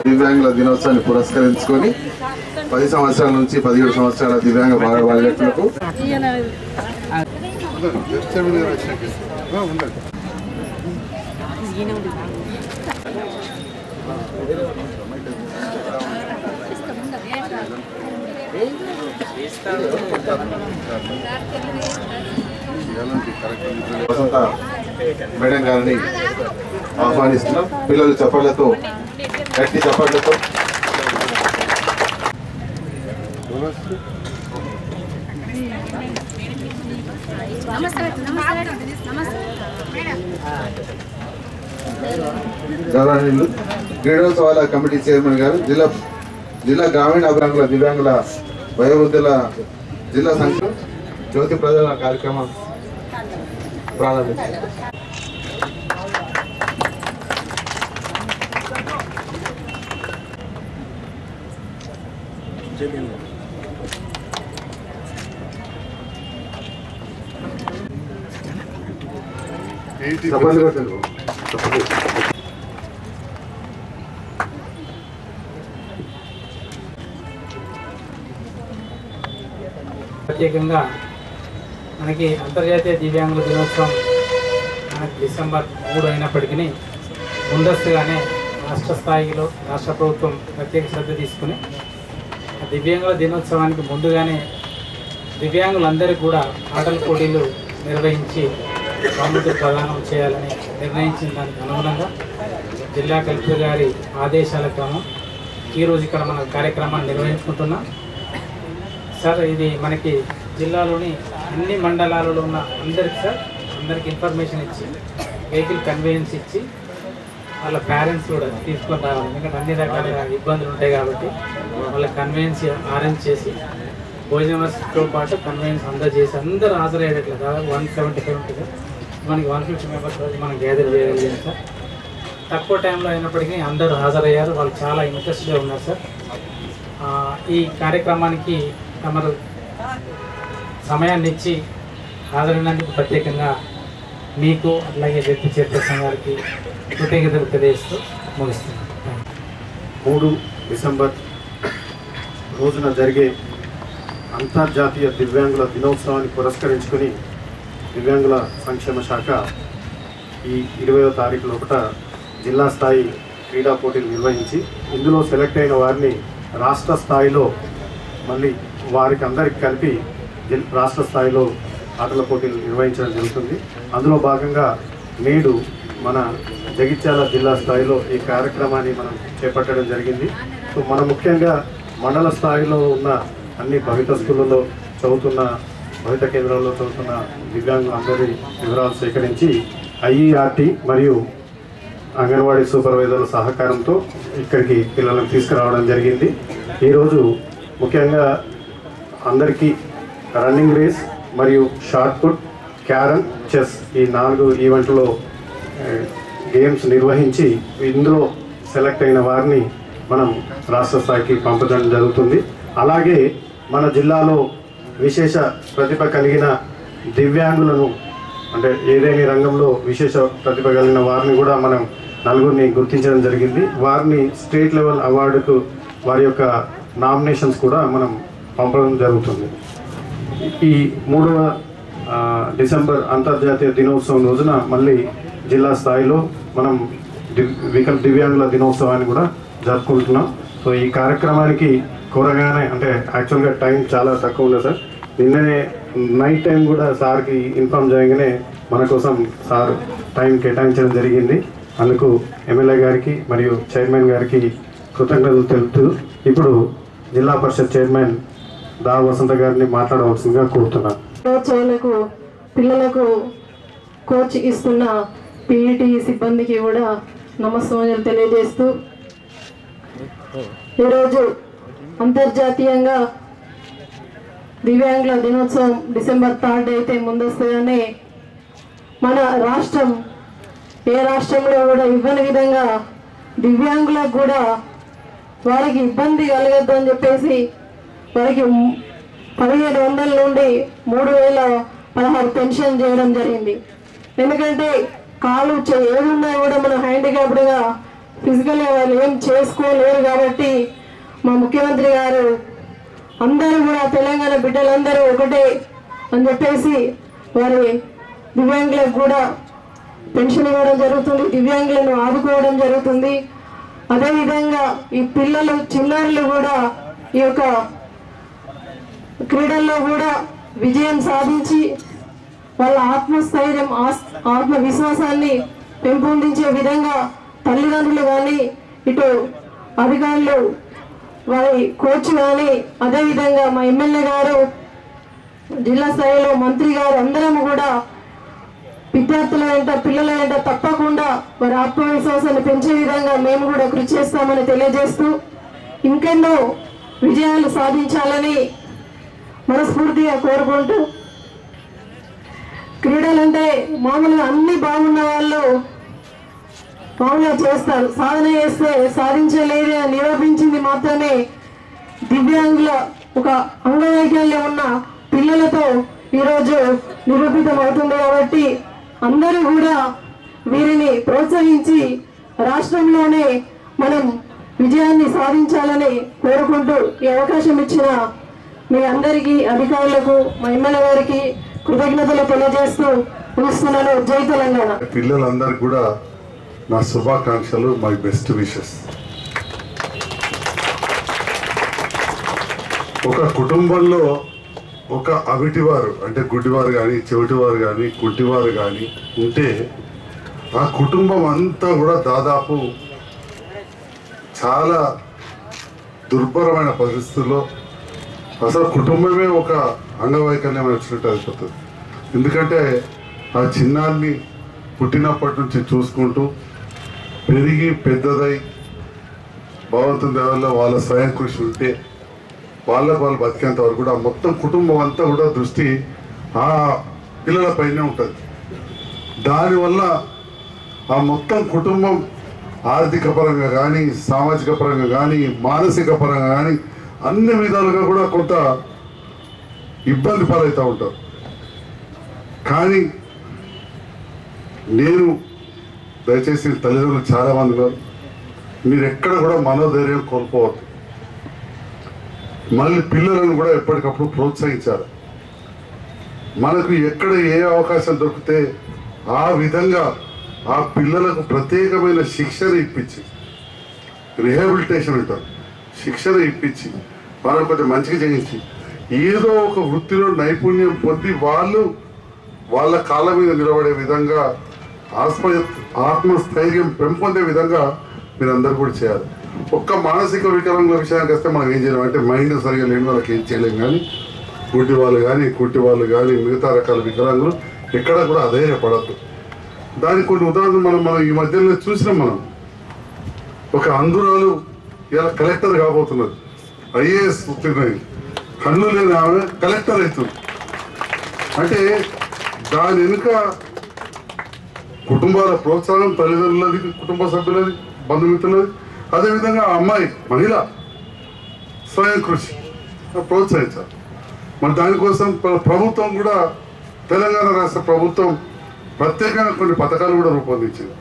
దివ్యాంగుల దినోత్సవాన్ని పురస్కరించుకొని పది సంవత్సరాల నుంచి పదిహేడు సంవత్సరాల దివ్యాంగ బాలబాలికలకు వసంత మేడం గారిని ఆహ్వానిస్తున్నాం పిల్లలు చప్పట్లతో గట్టి చప్పట్లతో గౌరవనీయులు క్రీడోత్సవాల కమిటీ చైర్మన్ గారు జిల్లా జిల్లా గ్రామీణ అభివృద్ధుల దివ్యాంగుల వయోవృద్ధుల జిల్లా సంఘం జ్యోతి ప్రజల కార్యక్రమం ప్రారంభించారు చప్పట్లు కొట్టండి. చప్పట్లు. ప్రత్యేకంగా మనకి అంతర్జాతీయ దివ్యాంగుల దినోత్సవం మనకి డిసెంబర్ మూడు అయినప్పటికీ ముందస్తుగానే రాష్ట్ర స్థాయిలో రాష్ట్ర ప్రభుత్వం ప్రత్యేక శ్రద్ధ తీసుకుని ఆ దివ్యాంగుల దినోత్సవానికి ముందుగానే దివ్యాంగులందరికీ కూడా ఆటల పోటీలు నిర్వహించి బహుమతులు ప్రదానం చేయాలని నిర్ణయించిన దానికి అనుగుణంగా జిల్లా కలెక్టర్ గారి ఆదేశాల క్రమం ఈరోజు ఇక్కడ మన కార్యక్రమాన్ని నిర్వహించుకుంటున్నాం సార్ ఇది మనకి జిల్లాలోని అన్ని మండలాలలో ఉన్న అందరికి సార్ అందరికి ఇన్ఫర్మేషన్ ఇచ్చి వెహికల్ కన్వీనియన్స్ ఇచ్చి వాళ్ళ పేరెంట్స్ కూడా తీసుకొని రావాలి ఎందుకంటే అన్ని రకాల ఇబ్బందులు ఉంటాయి కాబట్టి వాళ్ళ కన్వీనియన్స్ అరేంజ్ చేసి భోజన వసతితో పాటు కన్వీనియన్స్ అందజేసి అందరూ హాజరయ్యేటట్లు దాదాపు వన్ సెవెంటీ ఫైవ్ ఉంటుంది మనకి వన్ ఫిఫ్టీ మెంబర్స్ వరకు మనం గ్యాదర్ చేయగలిగాం సార్ తక్కువ టైంలో అయినప్పటికీ అందరూ హాజరయ్యారు వాళ్ళు చాలా ఇంట్రెస్ట్గా ఉన్నారు సార్ ఆ, ఈ కార్యక్రమానికి తమరు సమయాన్ని ఇచ్చి హాజరైనందుకు ప్రత్యేకంగా మీకు అట్లాగే వ్యక్తి చైర్పర్సన్ గారికి కృతజ్ఞతలు తెలియజేస్తూ ముగిస్తున్నాను థాంక్యూ. మూడు డిసెంబర్ రోజున జరిగే అంతర్జాతీయ దివ్యాంగుల దినోత్సవాన్ని పురస్కరించుకొని దివ్యాంగుల సంక్షేమ శాఖ ఈ ఇరవయో తారీఖు లోపల జిల్లా స్థాయి క్రీడా పోటీలు నిర్వహించి ఇందులో సెలెక్ట్ అయిన వారిని రాష్ట్ర స్థాయిలో మళ్ళీ వారికి అందరికి కలిపి జిల్- రాష్ట్ర స్థాయిలో ఆటల పోటీలు నిర్వహించడం జరుగుతుంది అందులో భాగంగా నేడు మన జగిత్యాల జిల్లా స్థాయిలో ఈ కార్యక్రమాన్ని మనం చేపట్టడం జరిగింది సో మనం ముఖ్యంగా మండల స్థాయిలో ఉన్న అన్ని భవిత స్కూళ్ళలో చదువుతున్న భవిత కేంద్రాల్లో చదువుతున్న దివ్యాంగులందరి వివరాలు సేకరించి ఐఈఆర్టీ మరియు అంగన్వాడీ సూపర్వైజర్ల సహకారంతో ఇక్కడికి పిల్లలను తీసుకురావడం జరిగింది ఈరోజు ముఖ్యంగా అందరికీ రన్నింగ్ రేస్ మరియు షార్ట్ పుట్ క్యారమ్ చెస్ ఈ నాలుగు ఈవెంట్లో ఏ, గేమ్స్ నిర్వహించి ఇందులో సెలెక్ట్ అయిన వారిని మనం రాష్ట్ర స్థాయికి పంపడం జరుగుతుంది అలాగే మన జిల్లాలో విశేష ప్రతిభ కలిగిన దివ్యాంగులను అంటే ఏదైనా రంగంలో విశేష ప్రతిభ కలిగిన వారిని కూడా మనం నలుగురిని గుర్తించడం జరిగింది వారిని స్టేట్ లెవెల్ అవార్డుకు వారి యొక్క నామినేషన్స్ కూడా మనం పంపడం జరుగుతుంది ఈ మూడవ ఆ, డిసెంబర్ అంతర్జాతీయ దినోత్సవం రోజున మళ్ళీ జిల్లా స్థాయిలో మనం దివ్ వికల్ దివ్యాంగుల దినోత్సవాన్ని కూడా జరుపుకుంటున్నాం సో ఈ కార్యక్రమానికి కోరగానే అంటే యాక్చువల్గా టైం చాలా తక్కువ ఉంది సార్ నిన్ననే నైట్ టైం కూడా సార్కి ఇన్ఫామ్ చేయగానే మన కోసం సార్ టైం కేటాయించడం జరిగింది అందుకు ఎమ్మెల్యే గారికి మరియు చైర్మన్ గారికి కృతజ్ఞతలు తెలుపుతూ ఇప్పుడు జిల్లా పరిషత్ చైర్మన్ దా వసంత గారిని మాట్లాడవలసిందిగా కోరుతున్నాను దినోత్సవాలకు పిల్లలకు కోచ్ ఇస్తున్న పీఈటీ సిబ్బందికి కూడా నమస్కారాలు తెలియజేస్తూ ఈరోజు అంతర్జాతీయంగా దివ్యాంగుల దినోత్సవం డిసెంబర్ థర్డ్ అయితే ముందస్తుగానే మన రాష్ట్రం ఏ రాష్ట్రంలో కూడా ఇవ్వని విధంగా దివ్యాంగులకు కూడా వారికి ఇబ్బంది కలగద్దు అని చెప్పేసి వారికి మ్- పదిహేను వందల నుండి మూడు వేల పదహారు పెన్షన్ చేయడం జరిగింది ఎందుకంటే కాలు చే- ఏదున్నా కూడా మనం హ్యాండిక్యాప్డ్గా ఫిజికల్గా వాళ్ళు ఏం చేసుకోలేరు కాబట్టి మా ముఖ్యమంత్రి గారు అందరూ కూడా తెలంగాణ బిడ్డలందరూ ఒకటే అని చెప్పేసి వారి దివ్యాంగులకు కూడా పెన్షన్ ఇవ్వడం జరుగుతుంది దివ్యాంగులను ఆదుకోవడం జరుగుతుంది అదేవిధంగా ఈ పిల్లలు చిన్నారులు కూడా ఈ యొక్క క్రీడల్లో కూడా విజయం సాధించి వాళ్ళ ఆత్మస్థైర్యం ఆస్- ఆత్మవిశ్వాసాన్ని పెంపొందించే విధంగా తల్లిదండ్రులు కానీ ఇటు అధికారులు వారి కోచ్ కానీ అదేవిధంగా మా ఎమ్మెల్యే గారు జిల్లా స్థాయిలో మంత్రి గారు అందరం కూడా విద్యార్థుల వెంట పిల్లల వెంట తప్పకుండా వారి ఆత్మవిశ్వాసాన్ని పెంచే విధంగా మేము కూడా కృషి చేస్తామని తెలియజేస్తూ ఇంకెన్నో విజయాలు సాధించాలని మనస్ఫూర్తిగా కోరుకుంటూ క్రీడలంటే మామూలుగా అన్ని బాగున్న వాళ్ళు మామూలుగా చేస్తారు సాధన చేస్తే సాధించలేదే అని నిరూపించింది మాత్రమే దివ్యాంగుల ఒక అంగవైకల్యం ఉన్న పిల్లలతో ఈరోజు నిరూపితం అవుతుంది కాబట్టి అందరూ కూడా వీరిని ప్రోత్సహించి రాష్ట్రంలోనే మనం విజయాన్ని సాధించాలని కోరుకుంటూ ఈ అవకాశం ఇచ్చిన మీ అందరికీ అధికారులకు మా ఎమ్మెల్యే గారికి కృతజ్ఞతలు తెలియజేస్తూ ముగిస్తున్నాను జై తెలంగాణ పిల్లలందరికీ కూడా నా శుభాకాంక్షలు మై బెస్ట్ విషెస్ ఒక కుటుంబంలో ఒక అవిటివారు అంటే గుడ్డివారు కానీ చెవిటివారు కానీ కుంటివారు కానీ ఉంటే ఆ కుటుంబం అంతా కూడా దాదాపు చాలా దుర్భరమైన పరిస్థితుల్లో అసలు కుటుంబమే ఒక అంగవైకల్యం వచ్చినట్టు అయిపోతుంది ఎందుకంటే ఆ చిన్నాన్ని పుట్టినప్పటి నుంచి చూసుకుంటూ పెరిగి పెద్దదై భగవంతుని దేవల్ల వాళ్ళ స్వయం కృషి ఉంటే వాళ్ళకు వాళ్ళు బతికేంత వరకు కూడా మొత్తం కుటుంబం అంతా కూడా దృష్టి ఆ పిల్లలపైనే ఉంటుంది దానివల్ల ఆ మొత్తం కుటుంబం ఆర్థిక పరంగా కానీ సామాజిక పరంగా కానీ మానసిక పరంగా కానీ అన్ని విధాలుగా కూడా కొంత ఇబ్బంది పాలవుతూ ఉంటారు కానీ నేను దయచేసి తల్లిదండ్రులు చాలా మంది ఉన్నారు మీరు ఎక్కడ కూడా మనోధైర్యం కోల్పోవద్దు మళ్ళీ పిల్లలను కూడా ఎప్పటికప్పుడు ప్రోత్సహించాలి మనకు ఎక్కడ ఏ అవకాశం దొరికితే ఆ విధంగా ఆ పిల్లలకు ప్రత్యేకమైన శిక్షణ ఇప్పించి రిహాబిలిటేషన్ అంటారు శిక్షణ ఇప్పించి వాళ్ళకు కొంచెం మంచిగా చేయించి ఏదో ఒక వృత్తిలో నైపుణ్యం పొంది వాళ్ళు వాళ్ళ కాళ్ళ మీద నిలబడే విధంగా ఆత్మ ఆత్మస్థైర్యం పెంపొందే విధంగా మీరందరూ కూడా చేయాలి ఒక్క మానసిక వికలాంగుల విషయానికి వస్తే మనం ఏం చేయలేం అంటే మైండ్ సరిగా లేని వాళ్ళకి ఏం చేయలేం కానీ గుడ్డి వాళ్ళు కానీ కుట్టి వాళ్ళు కానీ మిగతా రకాల వికలాంగులు ఎక్కడ కూడా అధైర్యపడద్దు దానికి కొన్ని ఉదాహరణలు మనం మనం ఈ మధ్యలో చూసినాం మనం ఒక అంధురాలు ఇలా కలెక్టర్ కాబోతున్నది ఐఏఎస్ ఉత్తీర్ణది కళ్ళు లేని ఆమె కలెక్టర్ అవుతుంది అంటే దాని వెనుక కుటుంబాల ప్రోత్సాహం తల్లిదండ్రులది కుటుంబ సభ్యులది బంధుమిత్రులది అదేవిధంగా ఆ అమ్మాయి మహిళ స్వయం కృషి ప్రోత్సహించాలి మరి దానికోసం ప్ర- ప్రభుత్వం కూడా తెలంగాణ రాష్ట్ర ప్రభుత్వం ప్రత్యేకంగా కొన్ని పథకాలు కూడా రూపొందించింది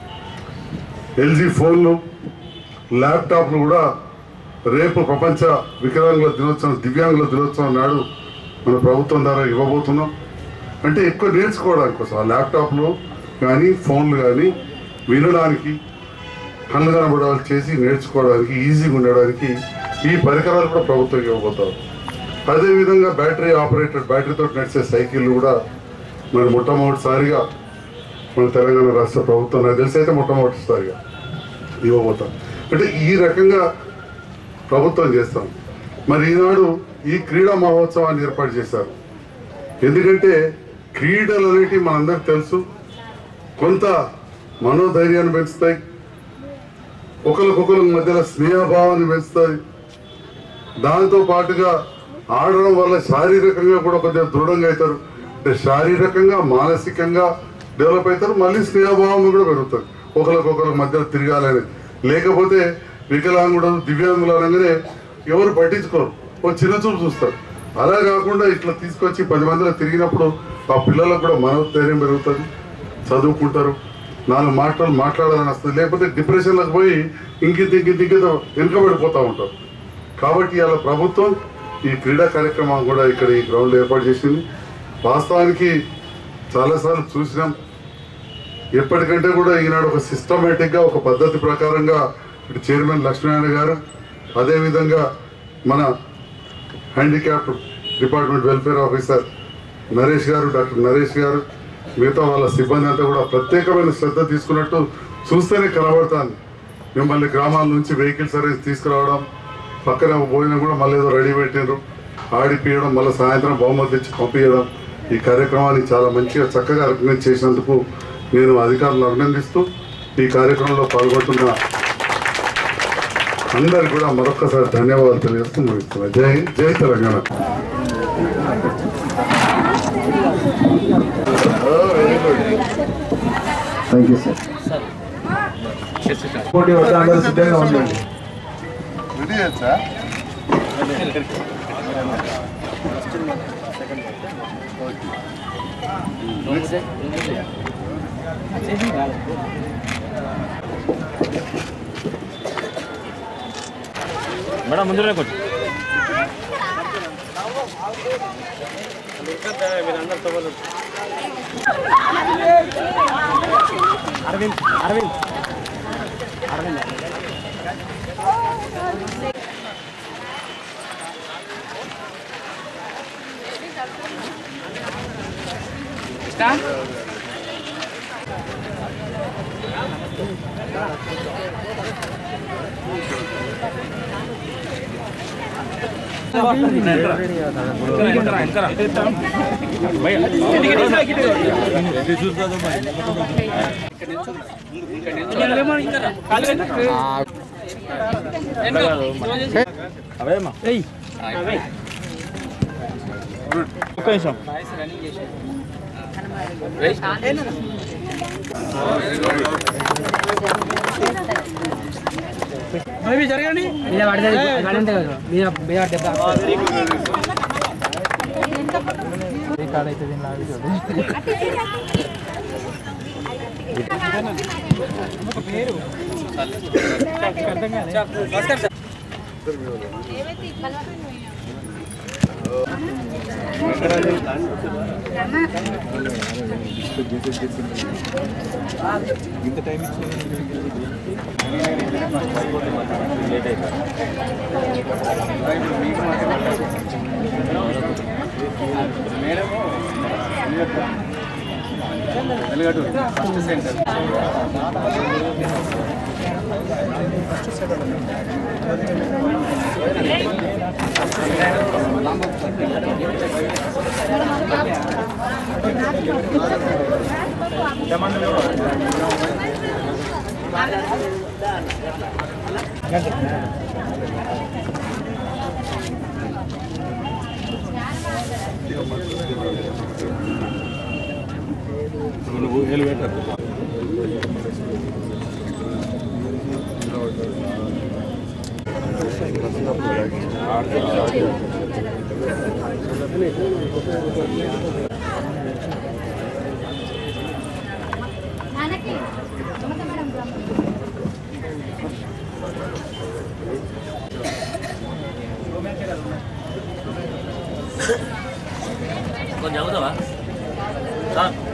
ఎల్జీ ఫోన్లు ల్యాప్టాప్లు కూడా రేపు ప్రపంచ వికలాంగుల దినోత్సవం దివ్యాంగుల దినోత్సవం నాడు మన ప్రభుత్వం ద్వారా ఇవ్వబోతున్నాం అంటే ఎక్కువ నేర్చుకోవడానికి కోసం ఆ ల్యాప్టాప్లు కానీ ఫోన్లు కానీ వినడానికి కళ్ళు కనబడాలి చేసి నేర్చుకోవడానికి ఈజీగా ఉండడానికి ఈ పరికరాలు కూడా ప్రభుత్వం ఇవ్వబోతారు అదేవిధంగా బ్యాటరీ ఆపరేటెడ్ బ్యాటరీతో నడిచే సైకిళ్ళు కూడా మరి మొట్టమొదటిసారిగా మన తెలంగాణ రాష్ట్ర ప్రభుత్వం నాకు తెలిసి అయితే మొట్టమొదటిసారిగా ఇవ్వబోతాం అంటే ఈ రకంగా ప్రభుత్వం చేస్తాం మరి ఈనాడు ఈ క్రీడా మహోత్సవాన్ని ఏర్పాటు చేశారు ఎందుకంటే క్రీడలు అనేటివి మనందరికి తెలుసు కొంత మనోధైర్యాన్ని పెంచుతాయి ఒకరికొకరి మధ్యలో స్నేహభావాన్ని పెంచుతాయి దాంతో పాటుగా ఆడడం వల్ల శారీరకంగా కూడా కొంచెం దృఢంగా అవుతారు అంటే శారీరకంగా మానసికంగా డెవలప్ అవుతారు మళ్ళీ స్నేహభావం కూడా పెరుగుతారు ఒకరికొకరి మధ్యలో తిరగాలని లేకపోతే వికలాంగుడు దివ్యాంగులు అనగానే ఎవరు పట్టించుకోరు ఓ చిన్న చూపు చూస్తారు అలా కాకుండా ఇట్లా తీసుకొచ్చి పది మందిలో తిరిగినప్పుడు ఆ పిల్లలకు కూడా మనోధైర్యం పెరుగుతుంది చదువుకుంటారు నాలుగు మాటలు మాట్లాడాలని వస్తుంది లేకపోతే డిప్రెషన్లకు పోయి ఇంకింత ఇంకింత ఇంకింత వెనుకబడిపోతూ ఉంటారు కాబట్టి ఇవాళ ప్రభుత్వం ఈ క్రీడా కార్యక్రమం కూడా ఇక్కడ ఈ గ్రౌండ్లో ఏర్పాటు చేసింది వాస్తవానికి చాలాసార్లు చూసినాం ఎప్పటికంటే కూడా ఈనాడు ఒక సిస్టమేటిక్గా ఒక పద్ధతి ప్రకారంగా ఇటు చైర్మన్ లక్ష్మీనారాయణ గారు అదేవిధంగా మన handicap department welfare officer Naresh garu doctor Naresh గారు మిగతా వాళ్ళ సిబ్బంది అంతా కూడా ప్రత్యేకమైన శ్రద్ధ తీసుకున్నట్టు చూస్తేనే కనబడుతుంది మిమ్మల్ని గ్రామాల నుంచి వెహికల్ సర్వీస్ తీసుకురావడం పక్కన భోజనం కూడా మళ్ళీ ఏదో రెడీ పెట్టిండ్రు ఆడిపియడం మళ్ళీ సాయంత్రం బహుమతి ఇచ్చి పంపించడం ఈ కార్యక్రమాన్ని చాలా మంచిగా చక్కగా ఆర్గనైజ్ చేసినందుకు నేను అధికారులను అభినందిస్తూ ఈ కార్యక్రమంలో పాల్గొంటున్న అందరికి కూడా మరొకసారి ధన్యవాదాలు తెలియజేస్తూ ముగిస్తున్నా జై జై తెలంగాణ థ్యాంక్ యూ సార్ పోటీ వద్ద అందరూ సిద్ధంగా ఉండండి రెడీ సార్ మేడం ముందులోనే కొంచెం అరవింద్ అరవింద్ అరవింద్ అవేమా ఒక్క నిమిషం జరగండి మీద పడితే పడింది కదా మీద మీద దెబ్బ రికార్డ్ అయితే దీని లాగా చూడు కొంచెం అవుతావా సార్